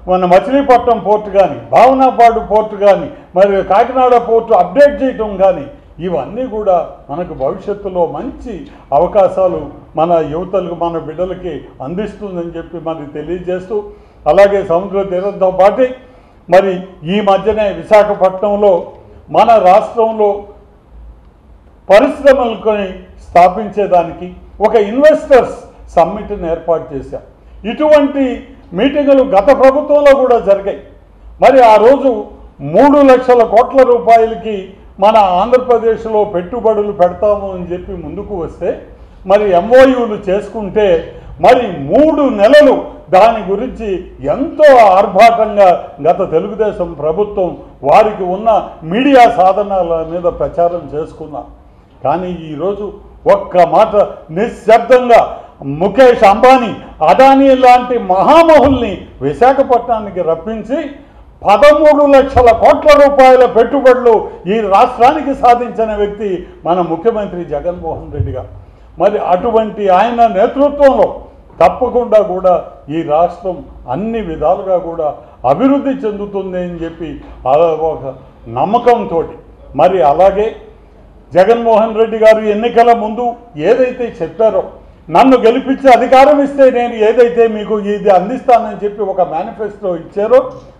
మన మచిలీపట్నం పోర్టు కానీ భావనాపాడు పోర్టు కానీ మరి కాకినాడ పోర్టు అప్డేట్ చేయటం కానీ ఇవన్నీ కూడా మనకు భవిష్యత్తులో మంచి అవకాశాలు మన యువతలకు మన బిడ్డలకి అందిస్తుందని చెప్పి మనకి తెలియజేస్తూ అలాగే సముద్ర తీరంతో పాటు మరి ఈ మధ్యనే విశాఖపట్నంలో మన రాష్ట్రంలో పరిశ్రమలని స్థాపించేదానికి ఒక ఇన్వెస్టర్స్ సమ్మిట్ని ఏర్పాటు చేశాం ఇటువంటి మీటింగులు గత ప్రభుత్వంలో కూడా జరిగాయి మరి ఆ రోజు మూడు లక్షల కోట్ల రూపాయలకి మన ఆంధ్రప్రదేశ్లో పెట్టుబడులు పెడతాము అని చెప్పి ముందుకు వస్తే మరి ఎంఓయూలు చేసుకుంటే మరి మూడు నెలలు దాని గురించి ఎంతో ఆర్భాటంగా గత తెలుగుదేశం ప్రభుత్వం వారికి ఉన్న మీడియా సాధనాల మీద ప్రచారం చేసుకున్నారు కానీ ఈరోజు ఒక్క మాట నిశ్శబ్దంగా ముఖేష్ అంబానీ అదానీ లాంటి మహామహుల్ని విశాఖపట్నానికి రప్పించి పదమూడు లక్షల కోట్ల రూపాయల పెట్టుబడులు ఈ రాష్ట్రానికి సాధించిన వ్యక్తి మన ముఖ్యమంత్రి జగన్మోహన్ రెడ్డి గారు మరి అటువంటి ఆయన నేతృత్వంలో తప్పకుండా కూడా ఈ రాష్ట్రం అన్ని విధాలుగా కూడా అభివృద్ధి చెందుతుంది అని చెప్పి ఆ ఒక నమ్మకంతో మరి అలాగే జగన్మోహన్ రెడ్డి గారు ఎన్నికల ముందు ఏదైతే చెప్పారో నన్ను గెలిపించి అధికారం ఇస్తే నేను ఏదైతే మీకు ఇది అందిస్తానని చెప్పి ఒక మేనిఫెస్టో ఇచ్చారో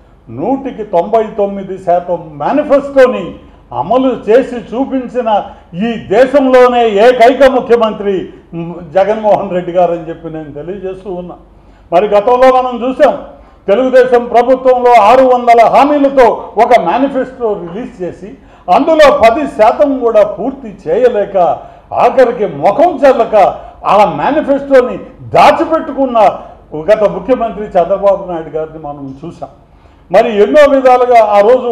నూటికి తొంభై తొమ్మిది శాతం మేనిఫెస్టోని అమలు చేసి చూపించిన ఈ దేశంలోనే ఏకైక ముఖ్యమంత్రి మ్, జగన్మోహన్ రెడ్డి గారు అని చెప్పి నేను తెలియజేస్తూ ఉన్నా మరి గతంలో మనం చూసాం తెలుగుదేశం ప్రభుత్వంలో ఆరు వందల హామీలతో ఒక మేనిఫెస్టో రిలీజ్ చేసి అందులో పది శాతం కూడా పూర్తి చేయలేక ఆఖరికి ముఖం చెల్లక ఆ మేనిఫెస్టోని దాచిపెట్టుకున్న గత ముఖ్యమంత్రి చంద్రబాబు నాయుడు గారిని మనం చూసాం మరి ఎన్నో విధాలుగా ఆ రోజు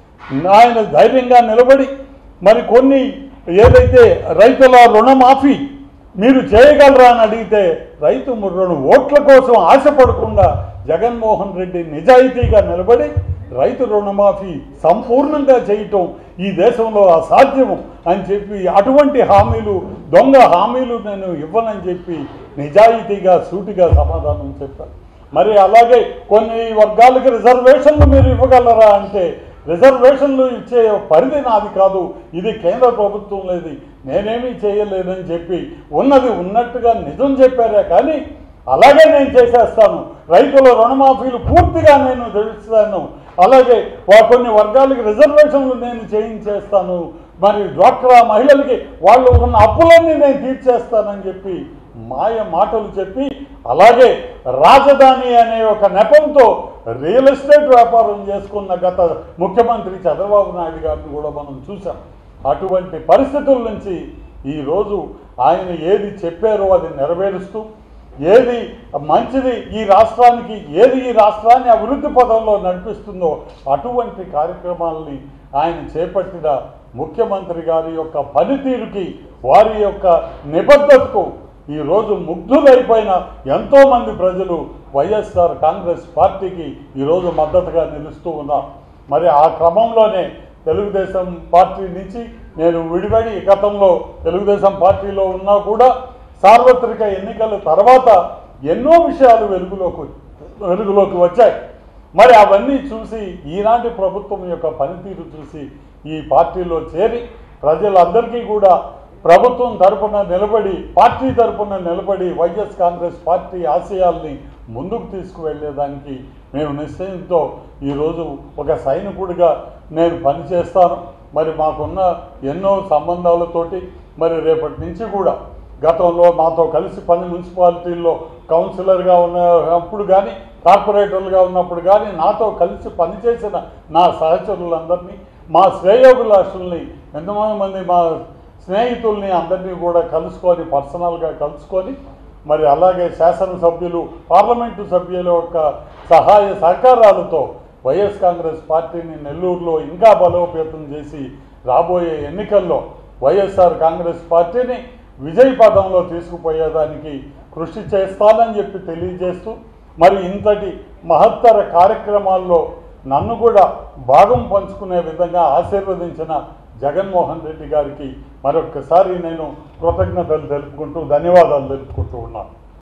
ఆయన ధైర్యంగా నిలబడి మరి కొన్ని ఏదైతే రైతుల రుణమాఫీ మీరు చేయగలరా అని అడిగితే రైతు రుణ ఓట్ల కోసం ఆశపడకుండా జగన్మోహన్ రెడ్డి నిజాయితీగా నిలబడి రైతు రుణమాఫీ సంపూర్ణంగా చేయటం ఈ దేశంలో అసాధ్యము అని చెప్పి అటువంటి హామీలు దొంగ హామీలు నేను ఇవ్వనని చెప్పి నిజాయితీగా సూటిగా సమాధానం చెప్పారు మరి అలాగే కొన్ని వర్గాలకి రిజర్వేషన్లు మీరు ఇవ్వగలరా అంటే రిజర్వేషన్లు ఇచ్చే పరిధి నాది కాదు ఇది కేంద్ర ప్రభుత్వం లేదు నేనేమీ చేయలేదని చెప్పి ఉన్నది ఉన్నట్టుగా నిజం చెప్పారే కానీ అలాగే నేను చేసేస్తాను రైతుల రుణమాఫీలు పూర్తిగా నేను తెలుస్తాను అలాగే వా- కొన్ని వర్గాలకి రిజర్వేషన్లు నేను చేయించేస్తాను మరి డ్వాక్రా మహిళలకి వాళ్ళు ఉన్న అప్పులన్నీ నేను తీర్చేస్తానని చెప్పి మాయ మాటలు చెప్పి అలాగే రాజధాని అనే ఒక నెపంతో రియల్ ఎస్టేట్ వ్యాపారం చేసుకున్న గత ముఖ్యమంత్రి చంద్రబాబు నాయుడు గారిని కూడా మనం చూసాం అటువంటి పరిస్థితుల నుంచి ఈరోజు ఆయన ఏది చెప్పారో అది నెరవేరుస్తూ ఏది మంచిది ఈ రాష్ట్రానికి ఏది ఈ రాష్ట్రాన్ని అభివృద్ధి పదంలో నడిపిస్తుందో అటువంటి కార్యక్రమాలని ఆయన చేపట్టిన ముఖ్యమంత్రి గారి యొక్క పనితీరుకి వారి యొక్క నిబద్ధతకు ఈరోజు ముగ్ధులైపోయిన ఎంతోమంది ప్రజలు వైఎస్ఆర్ కాంగ్రెస్ పార్టీకి ఈరోజు మద్దతుగా నిలుస్తూ ఉన్నారు మరి ఆ క్రమంలోనే తెలుగుదేశం పార్టీ నుంచి నేను విడిపడి గతంలో తెలుగుదేశం పార్టీలో ఉన్నా కూడా సార్వత్రిక ఎన్నికల తర్వాత ఎన్నో విషయాలు వెలుగులోకి వెలుగులోకి వచ్చాయి మరి అవన్నీ చూసి ఈనాటి ప్రభుత్వం యొక్క పనితీరు చూసి ఈ పార్టీలో చేరి ప్రజలందరికీ కూడా ప్రభుత్వం తరపున నిలబడి పార్టీ తరపున నిలబడి వైఎస్ కాంగ్రెస్ పార్టీ ఆశయాల్ని ముందుకు తీసుకువెళ్ళేదానికి మేము నిశ్చయంతో ఈరోజు ఒక సైనికుడిగా నేను పనిచేస్తాను మరి మాకున్న ఎన్నో సంబంధాలతోటి మరి రేపటి నుంచి కూడా గతంలో మాతో కలిసి పని మున్సిపాలిటీల్లో కౌన్సిలర్గా ఉన్నప్పుడు కానీ కార్పొరేటర్లుగా ఉన్నప్పుడు కానీ నాతో కలిసి పనిచేసిన నా సహచరులందరినీ మా శ్రేయోభిలాషుల్ని ఎంతమంది మంది మా స్నేహితుల్ని అందరినీ కూడా కలుసుకొని పర్సనల్గా కలుసుకొని మరి అలాగే శాసనసభ్యులు పార్లమెంటు సభ్యుల యొక్క సహాయ సహకారాలతో వైఎస్ కాంగ్రెస్ పార్టీని నెల్లూరులో ఇంకా బలోపేతం చేసి రాబోయే ఎన్నికల్లో వైఎస్ఆర్ కాంగ్రెస్ పార్టీని విజయ పదంలో తీసుకుపోయేదానికి కృషి చేస్తానని చెప్పి తెలియజేస్తూ మరి ఇంతటి మహత్తర కార్యక్రమాల్లో నన్ను కూడా భాగం పంచుకునే విధంగా ఆశీర్వదించిన జగన్మోహన్ రెడ్డి గారికి మరొక్కసారి నేను కృతజ్ఞతలు తెలుపుకుంటూ ధన్యవాదాలు తెలుపుకుంటూ ఉన్నాను